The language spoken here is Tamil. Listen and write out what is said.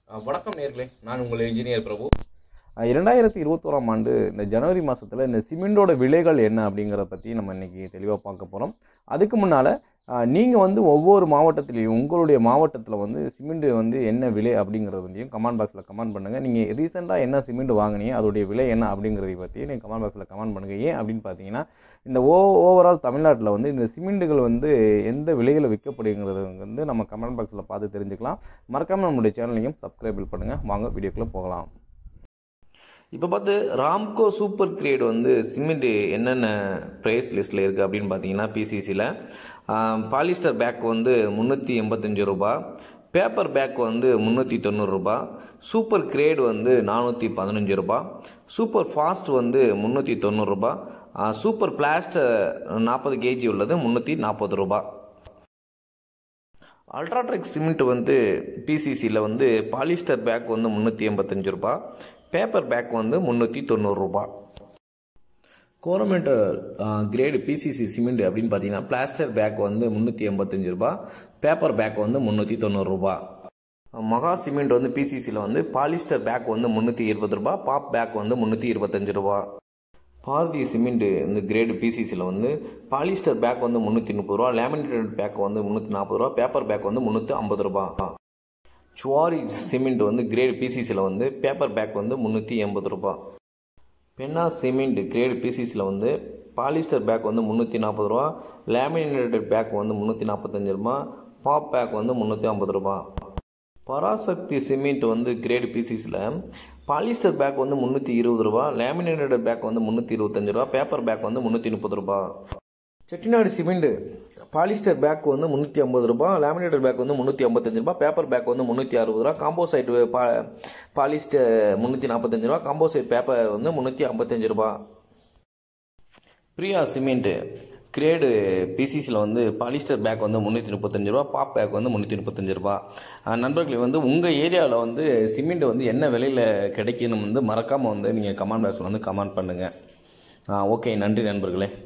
அஹ் வணக்கம் நேர்களே நான் உங்கள் இன்ஜினியர் பிரபு அஹ் இரண்டாயிரத்தி இருபத்தோராம் ஆண்டு இந்த ஜனவரி மாதத்தில் இந்த சிமெண்டோட விலைகள் என்ன அப்படிங்கிறத பற்றி நம்ம இன்றைக்கி தெளிவாக பார்க்க போகிறோம் அதுக்கு முன்னால் நீங்கள் வந்து ஒவ்வொரு மாவட்டத்திலையும் உங்களுடைய மாவட்டத்தில் வந்து சிமெண்ட் வந்து என்ன விலை அப்படிங்கிறத பற்றியும் கமெண்ட் பாக்ஸில் கமெண்ட் பண்ணுங்கள் நீங்கள் ரீசெண்டாக என்ன சிமெண்ட் வாங்குனீங்க அதோடைய விலை என்ன அப்படிங்கிறத பற்றி நீங்கள் கமெண்ட் பாக்ஸில் கமெண்ட் பண்ணுங்கள் ஏன் அப்படின்னு பார்த்தீங்கன்னா இந்த ஓ ஓவரால் தமிழ்நாட்டில் வந்து இந்த சிமெண்ட்டுகள் வந்து எந்த விலையில் விற்கப்படுங்கிறது வந்து நம்ம கமெண்ட் பாக்ஸில் பார்த்து தெரிஞ்சுக்கலாம் மறக்காமல் நம்மளுடைய சேனலையும் சப்ஸ்கிரைபிள் பண்ணுங்கள் வாங்க வீடியோக்குள்ளே போகலாம் இப்போ பார்த்து ராம்கோ சூப்பர் கிரேட் வந்து சிமெண்ட் என்னென்ன ப்ரைஸ் லிஸ்ட்டில் இருக்குது அப்படின்னு பார்த்தீங்கன்னா பிசிசியில் பாலிஸ்டர் பேக் வந்து முந்நூற்றி எண்பத்தஞ்சு ரூபா பேப்பர் பேக் வந்து முந்நூற்றி தொண்ணூறுரூபா சூப்பர் கிரேட் வந்து நானூற்றி பதினஞ்சு ரூபா சூப்பர் ஃபாஸ்ட் வந்து முந்நூற்றி தொண்ணூறுரூபா சூப்பர் பிளாஸ்டர் நாற்பது கேஜி உள்ளது முந்நூற்றி நாற்பது ரூபா அல்ட்ராட்ரெக் சிமெண்ட் வந்து பிசிசியில் வந்து பாலிஸ்டர் பேக் வந்து முந்நூற்றி எண்பத்தஞ்சு ரூபா பேப்பர் பேக் வந்து முந்நூற்றி தொண்ணூறுரூபா கோரமேட்டர் கிரேடு பிசிசி சிமெண்ட் அப்படின்னு பார்த்தீங்கன்னா பிளாஸ்டர் பேக் வந்து முந்நூற்றி எண்பத்தஞ்சு ரூபா பேப்பர் பேக் வந்து முந்நூற்றி தொண்ணூறுரூபா மகா சிமெண்ட் வந்து பிசிசியில் வந்து பாலிஸ்டர் பேக் வந்து முந்நூற்றி இருபது ரூபா பாப் பேக் வந்து முந்நூற்றி இருபத்தஞ்சு ரூபா பாரதி சிமெண்ட் இந்த கிரேடு பிசிசியில் வந்து பாலிஸ்டர் பேக் வந்து முந்நூற்றி முப்பது ரூபா லேமினேட்டட் பேக் வந்து முந்நூற்றி நாற்பது ரூபா பேப்பர் பேக் வந்து முந்நூற்றி ஐம்பது ரூபா சுவாரி சிமெண்ட் வந்து கிரேடு பிசிசியில் வந்து பேப்பர் பேக் வந்து முந்நூற்றி எண்பது ரூபா பென்னா சிமெண்ட் கிரேடு பிசிசியில் வந்து பாலிஸ்டர் பேக் வந்து முந்நூற்றி நாற்பது ரூபா லேமினேட்டட் பேக் வந்து முந்நூற்றி நாற்பத்தஞ்சு ரூபா பாப் பேக் வந்து முந்நூற்றி ஐம்பது ரூபா பராசக்தி சிமெண்ட் வந்து கிரேடு பிசிஸில் பாலிஸ்டர் பேக் வந்து முந்நூற்றி இருபது ரூபா லேமினேட்டட் பேக் வந்து முந்நூற்றி இருபத்தஞ்சு ரூபா பேப்பர் பேக் வந்து முந்நூற்றி முப்பது ரூபா செட்டிநாடு சிமெண்ட் பாலிஸ்டர் பேக் வந்து முந்நூற்றி ஐம்பது ரூபா லேமினேட்டட் பேக் வந்து முந்நூற்றி ஐம்பத்தஞ்சு ரூபா பேப்பர் பேக் வந்து முந்நூற்றி அறுபது ரூபா காம்போசைட் பா பாலிஸ்டர் முந்நூற்றி நாற்பத்தஞ்சு ரூபா காம்போசைட் பேப்பர் வந்து முந்நூற்றி ஐம்பத்தஞ்சு ரூபா பிரியா சிமெண்ட் கிரேடு பிசிசியில் வந்து பாலிஸ்டர் பேக் வந்து முந்நூற்றி முப்பத்தஞ்சு ரூபா பாப் பேக் வந்து முந்நூற்றி முப்பத்தஞ்சு ரூபா அஹ் நண்பர்களே வந்து உங்கள் ஏரியாவில் வந்து சிமெண்ட் வந்து என்ன விலையில் கிடைக்குன்னு வந்து மறக்காமல் வந்து நீங்கள் கமெண்ட் பாக்ஸில் வந்து கமெண்ட் பண்ணுங்கள் ஓகே நன்றி நண்பர்களே